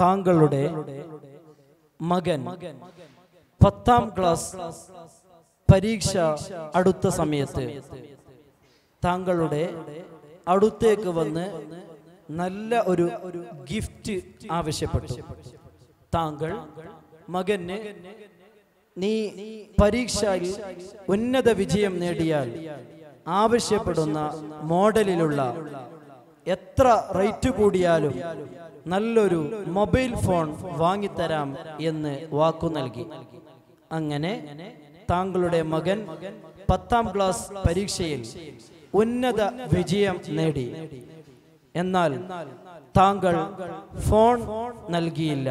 താങ്കളുടെ മകൻ പത്താം ക്ലാസ് പരീക്ഷ അടുത്ത സമയത്ത് താങ്കളുടെ അടുത്തേക്ക് വന്ന് നല്ല ഒരു ഗിഫ്റ്റ് ആവശ്യപ്പെട്ടു താങ്കൾ മകന് നീ പരീക്ഷയിൽ ഉന്നത വിജയം നേടിയാൽ ആവശ്യപ്പെടുന്ന മോഡലിലുള്ള എത്ര റേറ്റ് കൂടിയാലും നല്ലൊരു മൊബൈൽ ഫോൺ വാങ്ങിത്തരാം എന്ന് വാക്കു നൽകി അങ്ങനെ താങ്കളുടെ മകൻ പത്താം ക്ലാസ് പരീക്ഷയിൽ ഉന്നത വിജയം നേടി എന്നാൽ താങ്കൾ ഫോൺ നൽകിയില്ല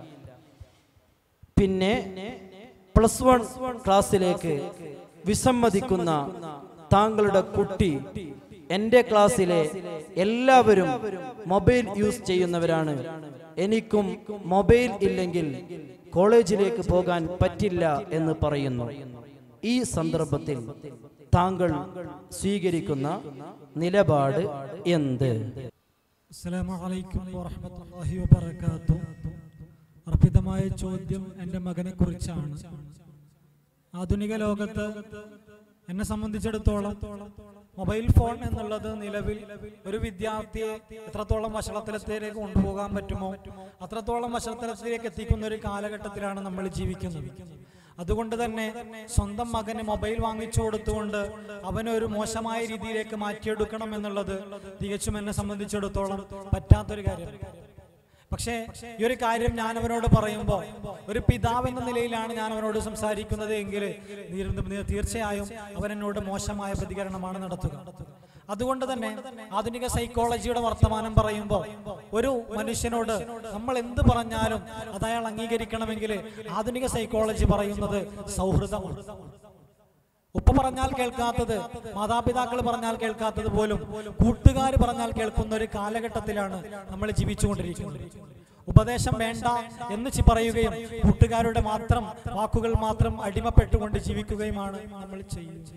പിന്നെ പ്ലസ് വൺ ക്ലാസ്സിലേക്ക് വിസമ്മതിക്കുന്ന താങ്കളുടെ കുട്ടി എൻ്റെ ക്ലാസ്സിലെ എല്ലാവരും മൊബൈൽ യൂസ് ചെയ്യുന്നവരാണ് എനിക്കും മൊബൈൽ ഇല്ലെങ്കിൽ കോളേജിലേക്ക് പോകാൻ പറ്റില്ല എന്ന് പറയുന്നു ഈ സന്ദർഭത്തിൽ താങ്കൾ സ്വീകരിക്കുന്ന നിലപാട് എന്ത് അസ്സലാമു അലൈക്കും വറഹ്മത്തുള്ളാഹി വബറകാത്തു അർപ്പിതമായ ചോദ്യം എൻ്റെ മകനെ കുറിച്ചാണ് ആധുനിക ലോകത്ത് എന്നെ സംബന്ധിച്ചിടത്തോളം മൊബൈൽ ഫോൺ എന്നുള്ളത് നിലവിൽ ഒരു വിദ്യാർത്ഥിയെ എത്രത്തോളം വഷളത്തലത്തിലേക്ക് കൊണ്ടുപോകാൻ പറ്റുമോ അത്രത്തോളം വഷളത്തലത്തിലേക്ക് എത്തിക്കുന്ന ഒരു കാലഘട്ടത്തിലാണ് നമ്മൾ ജീവിക്കുന്നത് അതുകൊണ്ട് തന്നെ സ്വന്തം മകന് മൊബൈൽ വാങ്ങിച്ചു കൊടുത്തുകൊണ്ട് അവനെ ഒരു മോശമായ രീതിയിലേക്ക് മാറ്റിയെടുക്കണം എന്നുള്ളത് തികച്ചും എന്നെ സംബന്ധിച്ചിടത്തോളം പറ്റാത്തൊരു കാര്യമാണ് പക്ഷേ ഈ ഒരു കാര്യം ഞാൻ അവനോട് പറയുമ്പോൾ ഒരു പിതാവ് എന്ന നിലയിലാണ് ഞാൻ അവനോട് സംസാരിക്കുന്നത് എങ്കിൽ തീർ- തീർച്ചയായും അവൻ എന്നോട് മോശമായ പ്രതികരണമാണ് നടത്തുക അതുകൊണ്ട് തന്നെ ആധുനിക സൈക്കോളജിയുടെ വർത്തമാനം പറയുമ്പോൾ ഒരു മനുഷ്യനോട് നമ്മൾ എന്ത് പറഞ്ഞാലും അത് അയാൾ അംഗീകരിക്കണമെങ്കിൽ ആധുനിക സൈക്കോളജി പറയുന്നത് സൗഹൃദമാണ് ഉപ്പ പറഞ്ഞാൽ കേൾക്കാത്തത് മാതാപിതാക്കൾ പറഞ്ഞാൽ കേൾക്കാത്തത് പോലും കൂട്ടുകാർ പറഞ്ഞാൽ കേൾക്കുന്ന ഒരു കാലഘട്ടത്തിലാണ് നമ്മൾ ജീവിച്ചുകൊണ്ടിരിക്കുന്നത് ഉപദേശം വേണ്ട എന്ന് ചി പറയുകയും കൂട്ടുകാരുടെ മാത്രം വാക്കുകൾ മാത്രം അടിമപ്പെട്ടുകൊണ്ട് ജീവിക്കുകയുമാണ് നമ്മൾ ചെയ്യുന്നത്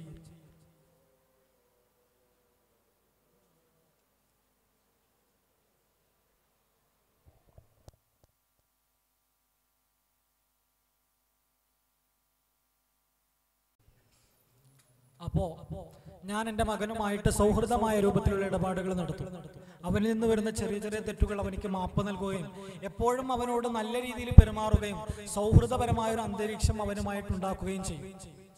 അപ്പോ ഞാൻ എൻ്റെ മകനുമായിട്ട് സൗഹൃദമായ രൂപത്തിലുള്ള ഇടപാടുകൾ നടത്തും അവനിൽ നിന്ന് വരുന്ന ചെറിയ ചെറിയ തെറ്റുകൾ അവനിക്ക് മാപ്പ് നൽകുകയും എപ്പോഴും അവനോട് നല്ല രീതിയിൽ പെരുമാറുകയും സൗഹൃദപരമായ ഒരു അന്തരീക്ഷം അവനുമായിട്ട് ഉണ്ടാക്കുകയും ചെയ്യും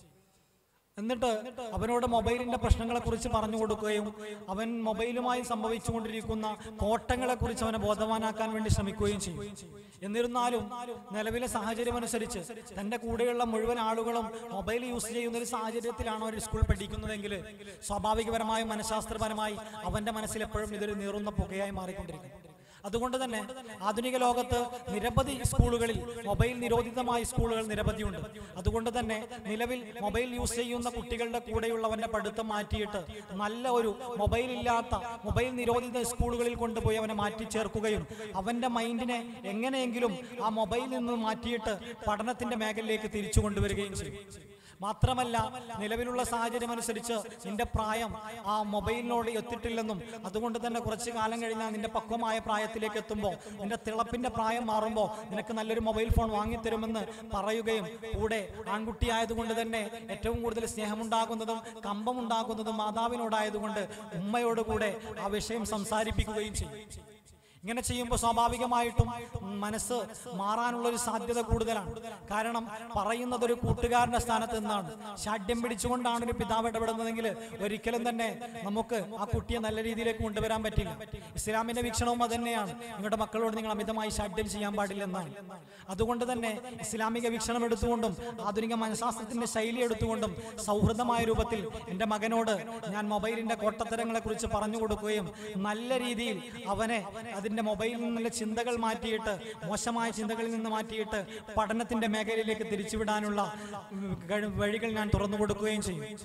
എന്നിട്ട് അവനോട് മൊബൈലിന്റെ പ്രശ്നങ്ങളെ കുറിച്ച് പറഞ്ഞു കൊടുക്കുകയും അവൻ മൊബൈലുമായി സംഭവിച്ചുകൊണ്ടിരിക്കുന്ന കോട്ടങ്ങളെ കുറിച്ച് അവനെ ബോധവാനാക്കാൻ വേണ്ടി ശ്രമിക്കുകയും ചെയ്യും എന്നിരുന്നാലും നിലവിലെ സാഹചര്യം അനുസരിച്ച് തന്റെ കൂടെയുള്ള മുഴുവൻ ആളുകളും മൊബൈൽ യൂസ് ചെയ്യുന്ന ഒരു സാഹചര്യത്തിലാണ് അവർ സ്കൂൾ പഠിക്കുന്നതെങ്കിൽ സ്വാഭാവികപരമായും മനഃശാസ്ത്രപരമായി അവന്റെ മനസ്സിൽ എപ്പോഴും ഇതൊരു നീറുന്ന പുകയായി മാറിക്കൊണ്ടിരിക്കും അതുകൊണ്ട് തന്നെ ആധുനിക ലോകത്ത് നിരവധി സ്കൂളുകളിൽ മൊബൈൽ നിരോധിതമായ സ്കൂളുകൾ നിരവധിയുണ്ട് അതുകൊണ്ട് തന്നെ നിലവിൽ മൊബൈൽ യൂസ് ചെയ്യുന്ന കുട്ടികളുടെ കൂടെയുള്ളവന്റെ പഠിത്തം മാറ്റിയിട്ട് നല്ല ഒരു മൊബൈൽ ഇല്ലാത്ത മൊബൈൽ നിരോധിത സ്കൂളുകളിൽ കൊണ്ടുപോയി അവനെ മാറ്റി ചേർക്കുകയും അവന്റെ മൈൻഡിനെ എങ്ങനെയെങ്കിലും ആ മൊബൈലിൽ നിന്ന് മാറ്റിയിട്ട് പഠനത്തിന്റെ മേഖലയിലേക്ക് തിരിച്ചു കൊണ്ടുവരികയും ചെയ്യും മാത്രമല്ല നിലവിലുള്ള സാഹചര്യം അനുസരിച്ച് നിന്റെ പ്രായം ആ മൊബൈലിനോട് എത്തിയിട്ടില്ലെന്നും അതുകൊണ്ട് തന്നെ കുറച്ചു കാലം കഴിഞ്ഞാൽ നിന്റെ പക്വമായ പ്രായത്തിലേക്ക് എത്തുമ്പോൾ നിന്റെ തിളപ്പിന്റെ പ്രായം മാറുമ്പോൾ നിനക്ക് നല്ലൊരു മൊബൈൽ ഫോൺ വാങ്ങിത്തരുമെന്ന് പറയുകയും കൂടെ ആൺകുട്ടി ആയതുകൊണ്ട് തന്നെ ഏറ്റവും കൂടുതൽ സ്നേഹമുണ്ടാകുന്നതും കമ്പമുണ്ടാകുന്നതും മാതാവിനോടായതുകൊണ്ട് ഉമ്മയോട് കൂടെ ആ വിഷയം സംസാരിപ്പിക്കുകയും ചെയ്യും ഇങ്ങനെ ചെയ്യുമ്പോൾ സ്വാഭാവികമായിട്ടും മനസ്സ് മാറാനുള്ള ഒരു സാധ്യത കൂടുതലാണ് കാരണം പറയുന്നത് ഒരു കൂട്ടുകാരന്റെ സ്ഥാനത്ത് നിന്നാണ് ഷാഠ്യം പിടിച്ചുകൊണ്ടാണ് ഒരു പിതാവ് ഇടപെടുന്നതെങ്കിൽ ഒരിക്കലും തന്നെ നമുക്ക് ആ കുട്ടിയെ നല്ല രീതിയിലേക്ക് കൊണ്ടുവരാൻ പറ്റില്ല ഇസ്ലാമിന്റെ വീക്ഷണവും അത് തന്നെയാണ് നിങ്ങളുടെ മക്കളോട് നിങ്ങൾ അമിതമായി ഷാഠ്യം ചെയ്യാൻ പാടില്ലെന്നാണ് അതുകൊണ്ട് തന്നെ ഇസ്ലാമിക വീക്ഷണം എടുത്തുകൊണ്ടും ആധുനിക മനഃശാസ്ത്രത്തിന്റെ ശൈലി എടുത്തുകൊണ്ടും സൗഹൃദമായ രൂപത്തിൽ എൻ്റെ മകനോട് ഞാൻ മൊബൈലിന്റെ കോട്ടത്തരങ്ങളെ കുറിച്ച് പറഞ്ഞു കൊടുക്കുകയും നല്ല രീതിയിൽ അവനെ അതിന്റെ മൊബൈലിൽ നിന്നുള്ള ചിന്തകൾ മാറ്റിയിട്ട് മോശമായ ചിന്തകളിൽ നിന്ന് മാറ്റിയിട്ട് പഠനത്തിന്റെ മേഖലയിലേക്ക് തിരിച്ചുവിടാനുള്ള ഉം, കഴി- വഴികൾ ഞാൻ തുറന്നു കൊടുക്കുകയും ചെയ്യും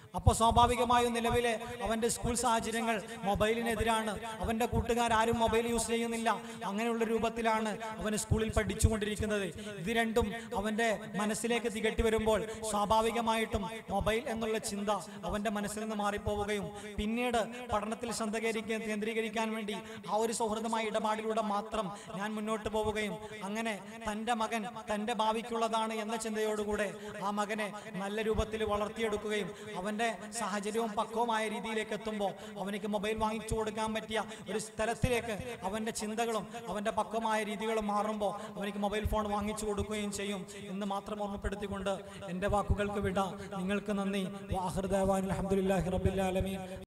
അപ്പോൾ സ്വാഭാവികമായും നിലവിലെ അവന്റെ സ്കൂൾ സാഹചര്യങ്ങൾ മൊബൈലിനെതിരാണ് അവന്റെ കൂട്ടുകാരും മൊബൈൽ യൂസ് ചെയ്യുന്നില്ല അങ്ങനെയുള്ള രൂപത്തിലാണ് അവൻ സ്കൂളിൽ പഠിച്ചുകൊണ്ടിരിക്കുന്നത് ഇത് രണ്ടും അവന്റെ മനസ്സിലേക്ക് തികട്ടി വരുമ്പോൾ സ്വാഭാവികമായിട്ടും മൊബൈൽ എന്നുള്ള ചിന്ത അവന്റെ മനസ്സിൽ നിന്ന് മാറിപ്പോവുകയും പിന്നീട് പഠനത്തിൽ ശ്രദ്ധ കേന്ദ്രീകരിക്കാൻ- കേന്ദ്രീകരിക്കാൻ വേണ്ടി ആ ഒരു സൗഹൃദമായ ഇടപാടിലൂടെ മാത്രം ഞാൻ മുന്നോട്ട് പോവുകയും അങ്ങനെ തൻ്റെ മകൻ തൻ്റെ ഭാവിക്കുള്ളതാണ് എന്ന ചിന്തയോടുകൂടെ ആ മകനെ നല്ല രൂപത്തിൽ വളർത്തിയെടുക്കുകയും അവൻ്റെ സാഹചര്യവും പക്വമായ രീതിയിലേക്ക് എത്തുമ്പോൾ അവനിക്ക് മൊബൈൽ വാങ്ങിച്ചു കൊടുക്കാൻ പറ്റിയ ഒരു സ്ഥലത്തിലേക്ക് അവൻ്റെ ചിന്തകളും അവൻ്റെ പക്വമായ രീതികളും മാറുമ്പോൾ അവനിക്ക് മൊബൈൽ ഫോൺ വാങ്ങിച്ചു കൊടുക്കുകയും ചെയ്യും എന്ന് മാത്രം ഓർമ്മപ്പെടുത്തിക്കൊണ്ട് എൻ്റെ വാക്കുകൾക്ക് വിട നിങ്ങൾക്ക് നന്ദി വാഹൃദാൻ അലഹമുല്ലാഹി റബിൻ